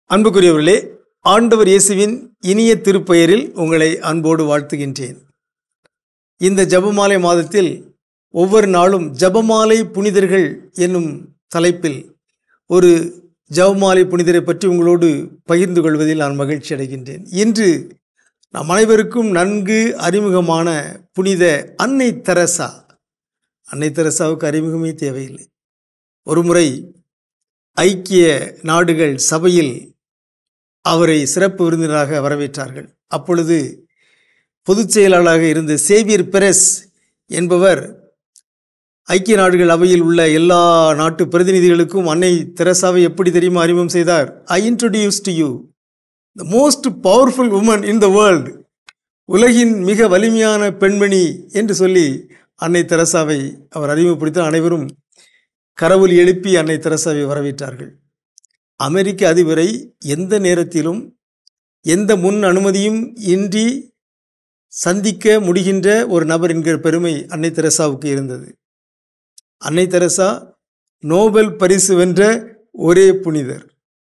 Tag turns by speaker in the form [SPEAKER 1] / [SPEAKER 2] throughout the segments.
[SPEAKER 1] அன்புக்குரியவர்களே ஆண்டவர் இயேசுவின் இனிய திருப்பெயரில் உங்களை அன்போடு வாழ்த்துகின்றேன் இந்த ஜெபமாலை மாதத்தில் ஒவ்வொரு நாளும் ஜெபமாலை புனிதர்கள் என்னும் தலைப்பில் ஒரு ஜெபமாலை புனிதரை பற்றி உங்களோடு பகிர்ந்து கொள்வதில் நான் மகிழ்ச்சி அடைகின்றேன் இன்று நம் அனைவருக்கும் நன்கு அறிமுகமான புனித அன்னை தெரசா அன்னை தெரசாவுக்கு அறிமுகமே தேவையில்லை ஒருமுறை ஐக்கிய நாடுகள் சபையில் அவரை சிறப்பு விருந்தினராக வரவேற்றார்கள் அப்பொழுது பொதுச் செயலாளராக இருந்த சேவியர் பெரஸ் என்பவர் ஐக்கிய நாடுகள் அவையில் உள்ள எல்லா நாட்டு பிரதிநிதிகளுக்கும் அன்னை தெரசாவை எப்படி தெரியுமா அறிமுகம் செய்தார் I introduce to you the most powerful woman in the world உலகின் மிக வலிமையான பெண்மணி என்று சொல்லி அன்னை தெரசாவை அவர் அறிமுகப்படுத்த அனைவரும் கரவொலி எழுப்பி அன்னை தெரசாவை வரவேற்றார்கள் அமெரிக்க அதிபரை எந்த நேரத்திலும் எந்த முன் அனுமதியும் இன்றி சந்திக்க முடிகின்ற ஒரு நபர் என்கிற பெருமை அன்னை தெரசாவுக்கு இருந்தது அன்னை தெரசா நோபல் பரிசு வென்ற ஒரே புனிதர்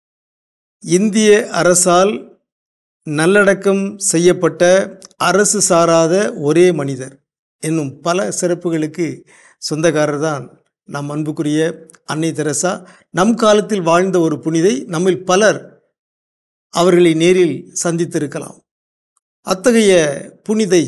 [SPEAKER 1] இந்திய அரசால் நல்லடக்கம் செய்யப்பட்ட அரசு சாராத ஒரே மனிதர் என்னும் பல சிறப்புகளுக்கு சொந்தக்காரர் தான் நம் அன்புக்குரிய அன்னை தெரசா நம் காலத்தில் வாழ்ந்த ஒரு புனிதை நம்மில் பலர் அவர்களை நேரில் சந்தித்திருக்கலாம் அத்தகைய புனிதை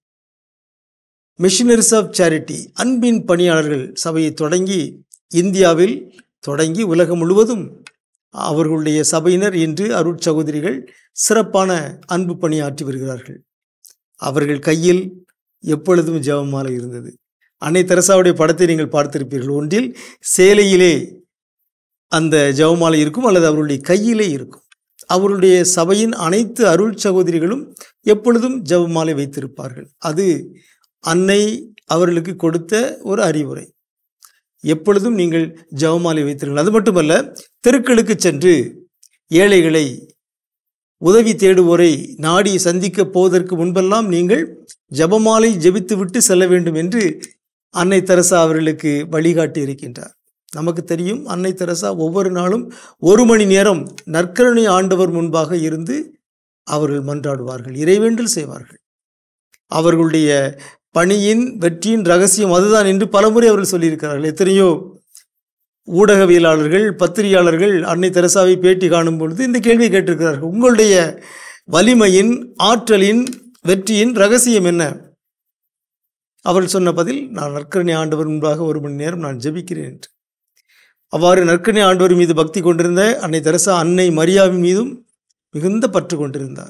[SPEAKER 1] மிஷினரிஸ் ஆஃப் சேரிட்டி அன்பின் பணியாளர்கள் சபையை தொடங்கி இந்தியாவில் தொடங்கி உலகம் முழுவதும் அவர்களுடைய சபையினர் இன்று அருட்சகோதரிகள் சிறப்பான அன்பு பணியாற்றி வருகிறார்கள் அவர்கள் கையில் எப்பொழுதும் ஜெபமாலை இருந்தது அன்னை தெரசாவுடைய படத்தை நீங்கள் பார்த்திருப்பீர்கள் ஒன்றில் சேலையிலே அந்த ஜெபமாலை இருக்கும் அல்லது அவருடைய கையிலே இருக்கும் அவருடைய சபையின் அனைத்து அருள் சகோதரிகளும் எப்பொழுதும் ஜெபமாலை வைத்திருப்பார்கள் அது அன்னை அவர்களுக்கு கொடுத்த ஒரு அறிவுரை எப்பொழுதும் நீங்கள் ஜெபமாலை வைத்திருங்கள் அது மட்டுமல்ல தெருக்களுக்கு சென்று ஏழைகளை உதவி தேடுவோரை நாடி சந்திக்க போவதற்கு முன்பெல்லாம் நீங்கள் ஜபமாலை ஜெபித்து விட்டு செல்ல வேண்டும் என்று அன்னை தெரசா அவர்களுக்கு வழிகாட்டி இருக்கின்றார் நமக்கு தெரியும் அன்னை தெரசா ஒவ்வொரு நாளும் ஒரு மணி நேரம் நற்கருணை ஆண்டவர் முன்பாக இருந்து அவர்கள் மன்றாடுவார்கள் இறைவேண்டல் செய்வார்கள் அவர்களுடைய பணியின் வெற்றியின் ரகசியம் அதுதான் என்று பலமுறை அவர்கள் சொல்லியிருக்கிறார்கள் எத்தனையோ ஊடகவியலாளர்கள் பத்திரிகையாளர்கள் அன்னை தெரசாவை பேட்டி காணும் பொழுது இந்த கேள்வியை கேட்டிருக்கிறார்கள் உங்களுடைய வலிமையின் ஆற்றலின் வெற்றியின் ரகசியம் என்ன அவள் சொன்ன பதில் நான் நற்கரணை ஆண்டவர் முன்பாக ஒரு மணி நேரம் நான் ஜெபிக்கிறேன் என்று அவ்வாறு நற்கரணை ஆண்டவர் மீது பக்தி கொண்டிருந்த அன்னை தெரசா அன்னை மரியாவின் மீதும் மிகுந்த பற்று கொண்டிருந்தார்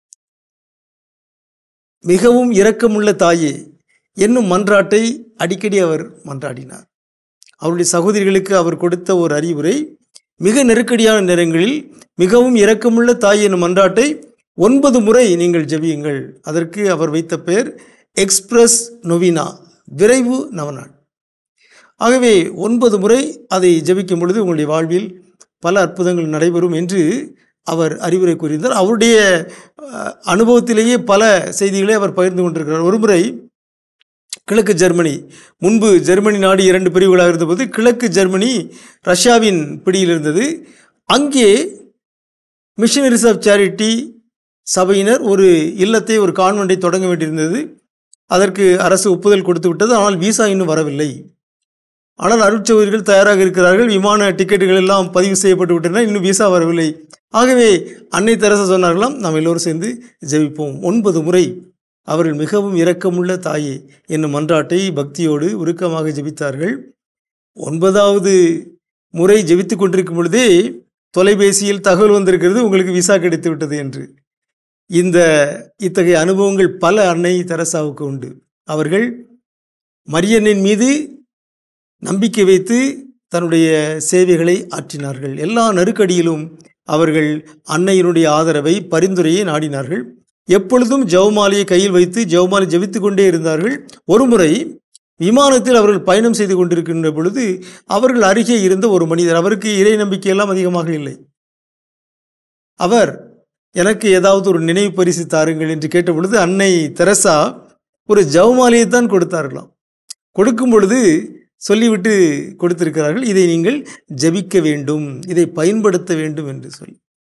[SPEAKER 1] மிகவும் இரக்கமுள்ள தாயே என்னும் மன்றாட்டை அடிக்கடி அவர் மன்றாடினார் அவருடைய சகோதரிகளுக்கு அவர் கொடுத்த ஒரு அறிவுரை மிக நெருக்கடியான நேரங்களில் மிகவும் இரக்கமுள்ள தாய் என்னும் மன்றாட்டை ஒன்பது முறை நீங்கள் ஜெபியுங்கள் அதற்கு அவர் வைத்த பெயர் எக்ஸ்பிரஸ் நொவினா விரைவு நவநாள் ஆகவே ஒன்பது முறை அதை ஜெபிக்கும் பொழுது உங்களுடைய வாழ்வில் பல அற்புதங்கள் நடைபெறும் என்று அவர் அறிவுரை கூறியிருந்தார் அவருடைய அனுபவத்திலேயே பல செய்திகளை அவர் பகிர்ந்து கொண்டிருக்கிறார் ஒருமுறை கிழக்கு ஜெர்மனி முன்பு ஜெர்மனி நாடு இரண்டு பிரிவுகளாக இருந்தபோது கிழக்கு ஜெர்மனி ரஷ்யாவின் பிடியில் இருந்தது அங்கே மிஷனரிஸ் ஆஃப் சேரிட்டி சபையினர் ஒரு இல்லத்தை ஒரு கான்வெண்ட்டை தொடங்க வேண்டியிருந்தது அதற்கு அரசு ஒப்புதல் கொடுத்து விட்டது ஆனால் விசா இன்னும் வரவில்லை ஆனால் அருட்சகோதரிகள் தயாராக இருக்கிறார்கள் விமான டிக்கெட்டுகள் எல்லாம் பதிவு செய்யப்பட்டு விட்டன இன்னும் விசா வரவில்லை ஆகவே அன்னை தெரசா சொன்னார்களாம் நாம் எல்லோரும் சேர்ந்து ஜெபிப்போம் ஒன்பது முறை அவர்கள் மிகவும் இரக்கமுள்ள தாயே என்னும் மன்றாட்டை பக்தியோடு உருக்கமாக ஜெபித்தார்கள் ஒன்பதாவது முறை ஜெபித்து கொண்டிருக்கும் பொழுதே தொலைபேசியில் தகவல் வந்திருக்கிறது உங்களுக்கு விசா கிடைத்து விட்டது என்று இந்த இத்தகைய அனுபவங்கள் பல அன்னை தெரசாவுக்கு உண்டு அவர்கள் மரியனின் மீது நம்பிக்கை வைத்து தன்னுடைய சேவைகளை ஆற்றினார்கள் எல்லா நெருக்கடியிலும் அவர்கள் அன்னையினுடைய ஆதரவை பரிந்துரையை நாடினார்கள் எப்பொழுதும் ஜவுமாலையை கையில் வைத்து ஜவுமாலை ஜெபித்து கொண்டே இருந்தார்கள் ஒருமுறை விமானத்தில் அவர்கள் பயணம் செய்து கொண்டிருக்கின்ற பொழுது அவர்கள் அருகே இருந்த ஒரு மனிதர் அவருக்கு இறை நம்பிக்கையெல்லாம் அதிகமாக இல்லை அவர் எனக்கு ஏதாவது ஒரு நினைவு பரிசு தாருங்கள் என்று கேட்ட பொழுது அன்னை தெரசா ஒரு ஜவுமாலையை தான் கொடுத்தார்களாம் கொடுக்கும் பொழுது சொல்லிவிட்டு கொடுத்திருக்கிறார்கள் இதை நீங்கள் ஜெபிக்க வேண்டும் இதை பயன்படுத்த வேண்டும் என்று சொல்லி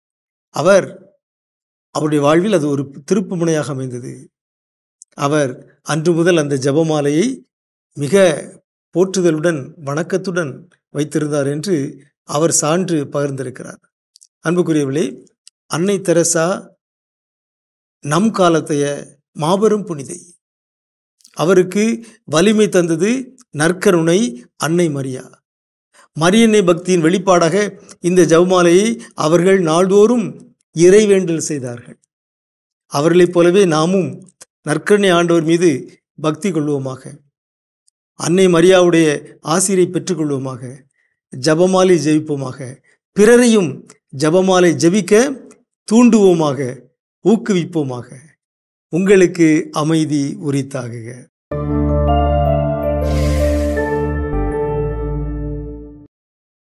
[SPEAKER 1] அவர் அவருடைய வாழ்வில் அது ஒரு திருப்பு முனையாக அமைந்தது அவர் அன்று முதல் அந்த ஜெபமாலையை மிக போற்றுதலுடன் வணக்கத்துடன் வைத்திருந்தார் என்று அவர் சான்று பகிர்ந்திருக்கிறார் அன்புக்குரியவர்களே அன்னை தெரசா நம் காலத்தைய மாபெரும் புனிதை அவருக்கு வலிமை தந்தது நற்கருணை அன்னை மரியா மரியன்னை பக்தியின் வெளிப்பாடாக இந்த ஜெபமாலையை அவர்கள் நாள்தோறும் இறைவேண்டல் செய்தார்கள் அவர்களைப் போலவே நாமும் நற்கருணை ஆண்டவர் மீது பக்தி கொள்வோமாக அன்னை மரியாவுடைய ஆசிரியை பெற்றுக்கொள்வோமாக ஜபமாலை ஜெபிப்போமாக பிறரையும் ஜபமாலை ஜெபிக்க தூண்டுவோமாக ஊக்குவிப்போமாக உங்களுக்கு அமைதி உரித்தாகுக